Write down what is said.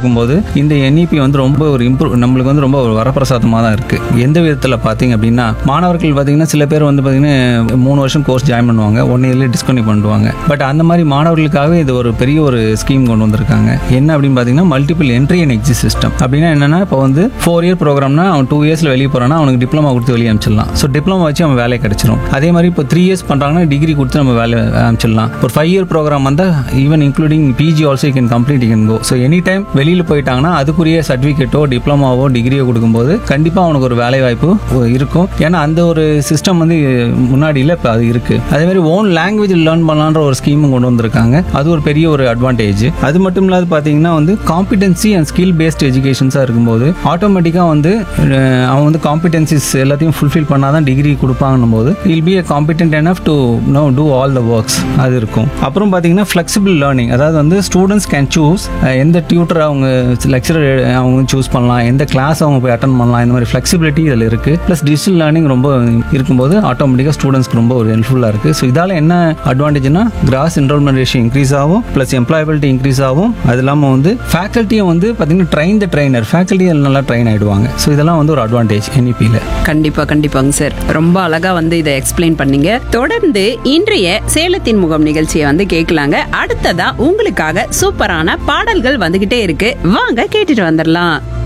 பார்க்கும்போது இந்த என்இபி வந்து ரொம்ப ஒரு இம்ப்ரூவ் நம்மளுக்கு வந்து ரொம்ப ஒரு வரப்பிரசாதமாக தான் இருக்கு எந்த விதத்தில் பார்த்தீங்க அப்படின்னா மாணவர்கள் பார்த்தீங்கன்னா சில பேர் வந்து பார்த்தீங்கன்னா மூணு வருஷம் கோர்ஸ் ஜாயின் பண்ணுவாங்க ஒன் இயர்லேயே டிஸ்கண்டினியூ பண்ணுவாங்க பட் அந்த மாதிரி மாணவர்களுக்காகவே இது ஒரு பெரிய ஒரு ஸ்கீம் கொண்டு வந்திருக்காங்க என்ன அப்படின்னு பார்த்தீங்கன்னா multiple entry and exit system அப்படின்னா என்னன்னா இப்போ வந்து ஃபோர் இயர் ப்ரோக்ராம்னா அவன் டூ இயர்ஸில் வெளியே போகிறான்னா அவனுக்கு டிப்ளமா கொடுத்து வெளியே அனுப்பிச்சிடலாம் ஸோ டிப்ளமா வச்சு அவன் வேலை கிடைச்சிரும் அதே மாதிரி இப்போ த்ரீ இயர்ஸ் பண்ணுறாங்கன்னா டிகிரி கொடுத்து நம்ம வேலை அனுப்பிச்சிடலாம் ஒரு ஃபைவ் இயர் ப்ரோக்ராம் வந்தால் even including PG also can complete can go so any time வெளியில் போயிட்டாங்கன்னா அதுக்குரிய சர்டிஃபிகேட்டோ டிப்ளமாவோ டிகிரியோ கொடுக்கும்போது கண்டிப்பாக அவனுக்கு ஒரு வேலை வாய்ப்பு இருக்கும் ஏன்னா அந்த ஒரு சிஸ்டம் வந்து முன்னாடி இல்லை இப்போ அது இருக்கு அதே மாதிரி ஓன் லாங்குவேஜ் லேர்ன் பண்ணலான்ற ஒரு ஸ்கீமும் கொண்டு வந்திருக்காங்க அது ஒரு பெரிய ஒரு அட்வான்டேஜ் அது மட்டும் இல்லாத பார்த்தீங்கன்னா வந்து காம்பிடென்சி அண்ட் ஸ்கில் பேஸ்ட் எஜுகேஷன்ஸாக இருக்கும்போது ஆட்டோமேட்டிக்காக வந்து அஹ், அவன் வந்து காம்பிடென்சிஸ் எல்லாத்தையும் ஃபுல்ஃபில் பண்ணாதான் டிகிரி கொடுப்பாங்கன்னும் போது will be a competent enough to know to all the works அது இருக்கும் அப்புறம் பார்த்தீங்கன்னா ஃப்ளெக்சிபிள் லேர்னிங் அதாவது வந்து ஸ்டூடெண்ட்ஸ் கேன் சூஸ் எந்த டியூட்டர் அவங்க லெக்சரர் அவங்க சூஸ் பண்ணலாம் எந்த கிளாஸ் அவங்க போய் அட்டன் பண்ணலாம் இந்த மாதிரி ஃப்ளெக்சிபிலிட்டி இதில் இருக்குது ப்ளஸ் டிஜிட்டல் லேர்னிங் ரொம்ப இருக்கும்போது ஆட்டோமேட்டிக்காக ஸ்டூடெண்ட்ஸ்க்கு ரொம்ப ஒரு ஹெல்ப்ஃபுல்லாக இருக்குது ஸோ இதால் என்ன அட்வான்டேஜ்னா கிராஸ் என்ரோல்மெண்ட் ரேஷியோ இன்க்ரீஸ் ஆகும் ப்ளஸ் எம்ப்ளாயபிலிட்டி இன்க்ரீஸ் ஆகும் அது இல்லாமல் வந்து ஃபேக்கல்ட்டியை வந்து பார்த்தீங்கன்னா ட்ரெயின் த ட்ரைனர் ஃபேக்கல்ட்டி நல்லா ட்ரெயின் ஆகிடுவாங்க ஸோ இதெல்லாம் வந்து ஒரு அட்வான்டேஜ் என்இபியில் கண்டிப்பா கண்டிப்பாங்க சார் ரொம்ப அழகா வந்து இதை எக்ஸ்பிளைன் பண்ணீங்க தொடர்ந்து இன்றைய சேலத்தின் முகம் நிகழ்ச்சியை வந்து கேட்கலாங்க அடுத்ததா உங்களுக்காக சூப்பரான பாடல்கள் வந்துகிட்டே இருக்கு வாங்க கேட்டுட்டு வந்துடலாம்